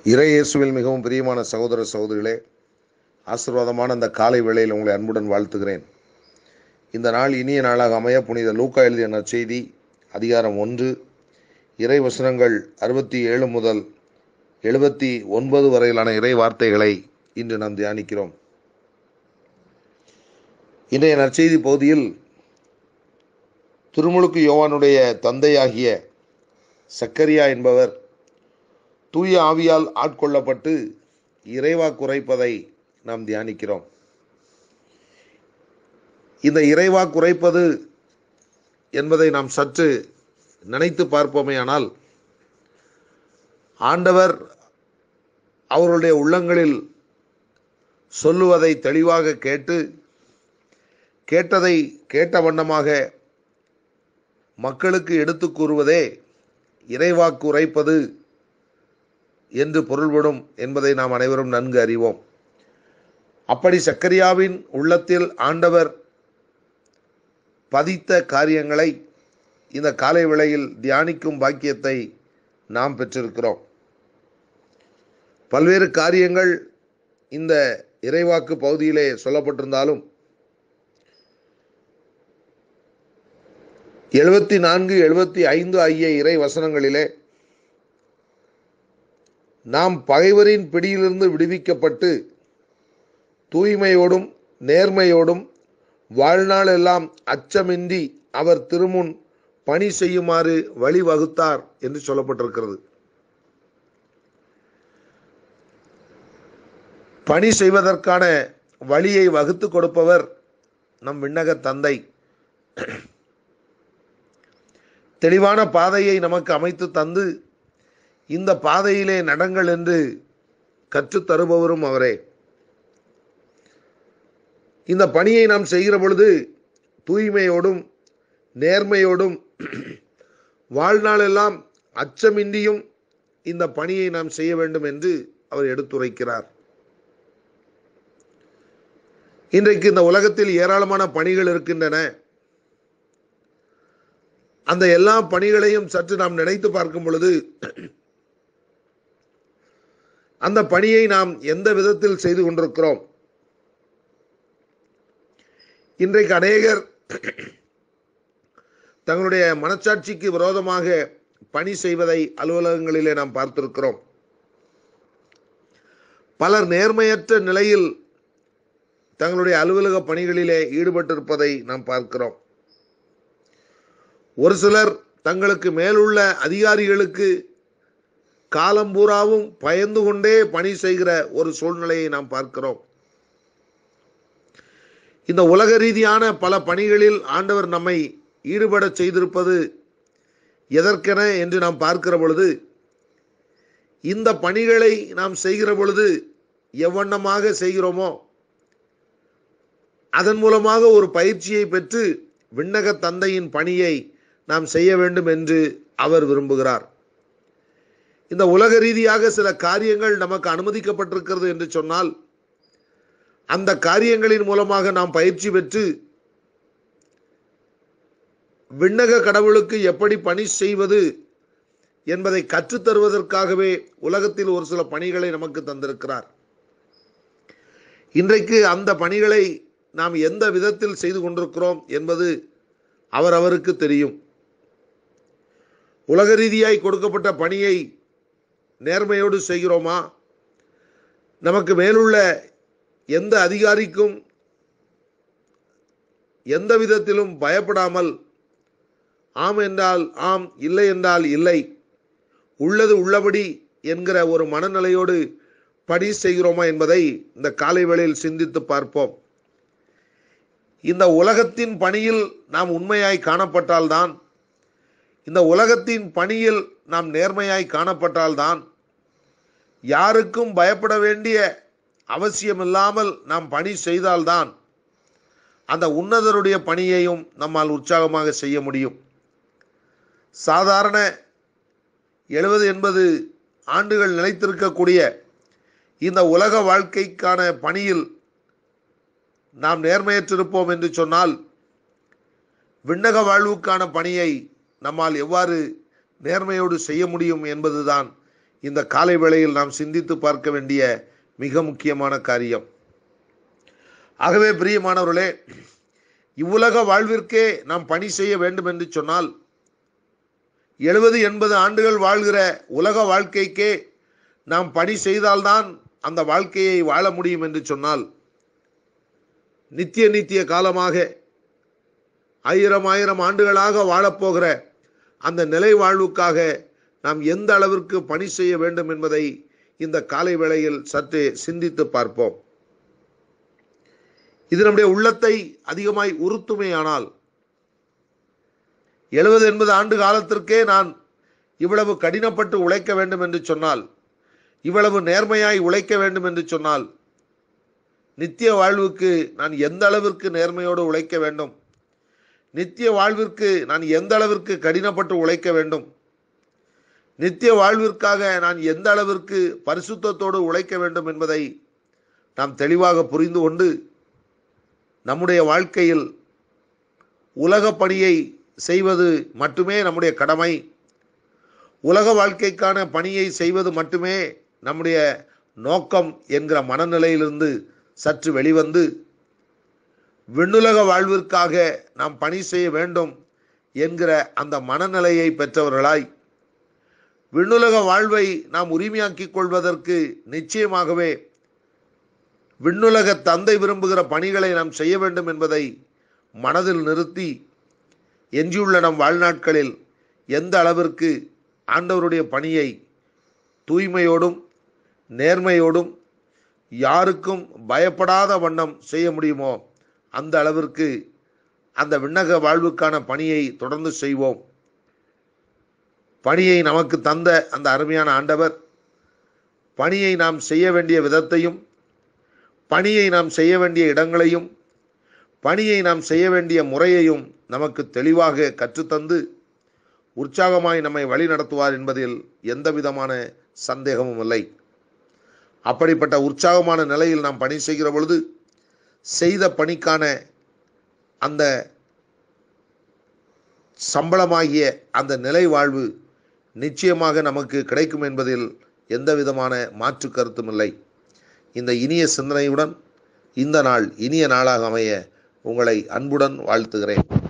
இறை இயேசுவில் மிகவும் பிரியமான சகோதர சகோதரிகளே ஆசீர்வாதமான இந்த காலை வேளையில் உங்களை அன்புடன் வாழ்த்துகிறேன் இந்த நாள் இனிய நாளாக அமைய புனித லூக்கா எழுதிய நற்செய்தி அதிகாரம் ஒன்று இறை வசனங்கள் அறுபத்தி ஏழு முதல் எழுபத்தி ஒன்பது வரையிலான இறை வார்த்தைகளை இன்று நாம் தியானிக்கிறோம் இன்றைய நற்செய்தி பகுதியில் திருமுழுக்கு யோவானுடைய தந்தையாகிய சக்கரியா என்பவர் தூய ஆவியால் ஆட்கொள்ளப்பட்டு இறைவா குறைப்பதை நாம் தியானிக்கிறோம் இந்த இறைவா குறைப்பது என்பதை நாம் சற்று நினைத்து பார்ப்போமேயானால் ஆண்டவர் அவர்களுடைய உள்ளங்களில் சொல்லுவதை தெளிவாக கேட்டு கேட்டதை கேட்ட வண்ணமாக மக்களுக்கு எடுத்து கூறுவதே இறைவாக்கு உரைப்பது என்று பொருள்படும் என்பதை நாம் அனைவரும் நன்கு அறிவோம் அப்படி சக்கரியாவின் உள்ளத்தில் ஆண்டவர் பதித்த காரியங்களை இந்த காலை வேளையில் தியானிக்கும் பாக்கியத்தை நாம் பெற்றிருக்கிறோம் பல்வேறு காரியங்கள் இந்த இறைவாக்கு பகுதியிலே சொல்லப்பட்டிருந்தாலும் எழுபத்தி நான்கு எழுபத்தி ஐந்து ஆகிய இறை வசனங்களிலே நாம் பகைவரின் பிடியிலிருந்து விடுவிக்கப்பட்டு தூய்மையோடும் நேர்மையோடும் வாழ்நாள் எல்லாம் அச்சமின்றி அவர் திருமுன் பணி செய்யுமாறு வழிவகுத்தார் என்று சொல்லப்பட்டிருக்கிறது பணி செய்வதற்கான வழியை வகுத்து கொடுப்பவர் நம் விண்ணக தந்தை தெளிவான பாதையை நமக்கு அமைத்து தந்து இந்த பாதையிலே நடங்கள் என்று கற்றுத் தருபவரும் அவரே இந்த பணியை நாம் செய்கிற பொழுது தூய்மையோடும் நேர்மையோடும் வாழ்நாளெல்லாம் அச்சமின்றியும் இந்த பணியை நாம் செய்ய வேண்டும் என்று அவர் எடுத்துரைக்கிறார் இன்றைக்கு இந்த உலகத்தில் ஏராளமான பணிகள் இருக்கின்றன அந்த எல்லா பணிகளையும் சற்று நாம் நினைத்து பார்க்கும் பொழுது அந்த பணியை நாம் எந்த விதத்தில் செய்து கொண்டிருக்கிறோம் இன்றைக்கு அநேகர் தங்களுடைய மனச்சாட்சிக்கு விரோதமாக பணி செய்வதை அலுவலகங்களிலே நாம் பார்த்திருக்கிறோம் பலர் நேர்மையற்ற நிலையில் தங்களுடைய அலுவலக பணிகளிலே ஈடுபட்டிருப்பதை நாம் பார்க்கிறோம் ஒரு சிலர் தங்களுக்கு மேலுள்ள அதிகாரிகளுக்கு காலம் பூராவும் பயந்து கொண்டே பணி செய்கிற ஒரு சூழ்நிலையை நாம் பார்க்கிறோம் இந்த உலக ரீதியான பல பணிகளில் ஆண்டவர் நம்மை ஈடுபட செய்திருப்பது எதற்கென என்று நாம் பார்க்கிற பொழுது இந்த பணிகளை நாம் செய்கிற பொழுது எவ்வண்ணமாக செய்கிறோமோ அதன் மூலமாக ஒரு பயிற்சியை பெற்று விண்ணக தந்தையின் பணியை நாம் செய்ய வேண்டும் என்று அவர் விரும்புகிறார் இந்த உலக ரீதியாக சில காரியங்கள் நமக்கு அனுமதிக்கப்பட்டிருக்கிறது என்று சொன்னால் அந்த காரியங்களின் மூலமாக நாம் பயிற்சி பெற்று விண்ணக கடவுளுக்கு எப்படி பணி செய்வது என்பதை கற்றுத்தருவதற்காகவே உலகத்தில் ஒரு சில பணிகளை நமக்கு தந்திருக்கிறார் இன்றைக்கு அந்த பணிகளை நாம் எந்த விதத்தில் செய்து கொண்டிருக்கிறோம் என்பது அவர் அவருக்கு தெரியும் உலக ரீதியாய் கொடுக்கப்பட்ட பணியை நேர்மையோடு செய்கிறோமா நமக்கு மேலுள்ள எந்த அதிகாரிக்கும் எந்த விதத்திலும் பயப்படாமல் ஆம் என்றால் ஆம் இல்லை என்றால் இல்லை உள்ளது உள்ளபடி என்கிற ஒரு மனநிலையோடு பணி செய்கிறோமா என்பதை இந்த காலை வேளையில் சிந்தித்து பார்ப்போம் இந்த உலகத்தின் பணியில் நாம் உண்மையாய் காணப்பட்டால்தான் இந்த உலகத்தின் பணியில் நாம் நேர்மையாய் காணப்பட்டால்தான் யாருக்கும் பயப்பட வேண்டிய அவசியமில்லாமல் நாம் பணி செய்தால்தான் அந்த உன்னதருடைய பணியையும் நம்மால் உற்சாகமாக செய்ய முடியும் சாதாரண எழுபது எண்பது ஆண்டுகள் நிலைத்திருக்கக்கூடிய இந்த உலக வாழ்க்கைக்கான பணியில் நாம் நேர்மையற்றிருப்போம் என்று சொன்னால் விண்ணக வாழ்வுக்கான பணியை நம்மால் எவ்வாறு நேர்மையோடு செய்ய முடியும் என்பதுதான் இந்த காலை வேளையில் நாம் சிந்தித்து பார்க்க வேண்டிய மிக முக்கியமான காரியம் ஆகவே பிரியமானவர்களே இவ்வுலக வாழ்விற்கே நாம் பணி செய்ய வேண்டும் என்று சொன்னால் எழுபது எண்பது ஆண்டுகள் வாழ்கிற உலக வாழ்க்கைக்கே நாம் பணி செய்தால்தான் அந்த வாழ்க்கையை வாழ முடியும் என்று சொன்னால் நித்திய நித்திய காலமாக ஆயிரம் ஆயிரம் ஆண்டுகளாக வாழப்போகிற அந்த நிலை வாழ்வுக்காக நாம் எந்த அளவிற்கு பணி செய்ய வேண்டும் என்பதை இந்த காலை வேளையில் சற்றே சிந்தித்து பார்ப்போம் இது நம்முடைய உள்ளத்தை அதிகமாய் உறுத்துமையானால் எழுபது எண்பது ஆண்டு காலத்திற்கே நான் இவ்வளவு கடினப்பட்டு உழைக்க வேண்டும் என்று சொன்னால் இவ்வளவு நேர்மையாய் உழைக்க வேண்டும் என்று சொன்னால் நித்திய வாழ்வுக்கு நான் எந்த அளவிற்கு நேர்மையோடு உழைக்க வேண்டும் நித்திய வாழ்விற்கு நான் எந்த அளவிற்கு கடினப்பட்டு உழைக்க வேண்டும் நித்திய வாழ்விற்காக நான் எந்த அளவிற்கு பரிசுத்தத்தோடு உழைக்க வேண்டும் என்பதை நாம் தெளிவாக புரிந்து கொண்டு நம்முடைய வாழ்க்கையில் உலக பணியை செய்வது மட்டுமே நம்முடைய கடமை உலக வாழ்க்கைக்கான பணியை செய்வது மட்டுமே நம்முடைய நோக்கம் என்கிற மனநிலையிலிருந்து சற்று வெளிவந்து விண்ணுலக வாழ்விற்காக நாம் பணி செய்ய வேண்டும் என்கிற அந்த மனநிலையை பெற்றவர்களாய் விண்ணுலக வாழ்வை நாம் உரிமையாக்கிக் கொள்வதற்கு நிச்சயமாகவே விண்ணுலக தந்தை விரும்புகிற பணிகளை நாம் செய்ய வேண்டும் என்பதை மனதில் நிறுத்தி எஞ்சியுள்ள நம் வாழ்நாட்களில் எந்த அளவிற்கு ஆண்டவருடைய பணியை தூய்மையோடும் நேர்மையோடும் யாருக்கும் பயப்படாத வண்ணம் செய்ய முடியுமோ அந்த அளவிற்கு அந்த விண்ணக வாழ்வுக்கான பணியை தொடர்ந்து செய்வோம் பணியை நமக்கு தந்த அந்த அருமையான ஆண்டவர் பணியை நாம் செய்ய வேண்டிய விதத்தையும் பணியை நாம் செய்ய வேண்டிய இடங்களையும் பணியை நாம் செய்ய வேண்டிய முறையையும் நமக்கு தெளிவாக கற்றுத்தந்து உற்சாகமாய் நம்மை வழி நடத்துவார் என்பதில் எந்த விதமான சந்தேகமும் இல்லை அப்படிப்பட்ட உற்சாகமான நிலையில் நாம் பணி செய்கிற பொழுது செய்த பணிக்கான அந்த சம்பளமாகிய அந்த நிலை வாழ்வு நிச்சயமாக நமக்கு கிடைக்கும் என்பதில் எந்த விதமான மாற்று கருத்தும் இல்லை இந்த இனிய சிந்தனையுடன் இந்த நாள் இனிய நாளாக அமைய உங்களை அன்புடன் வாழ்த்துகிறேன்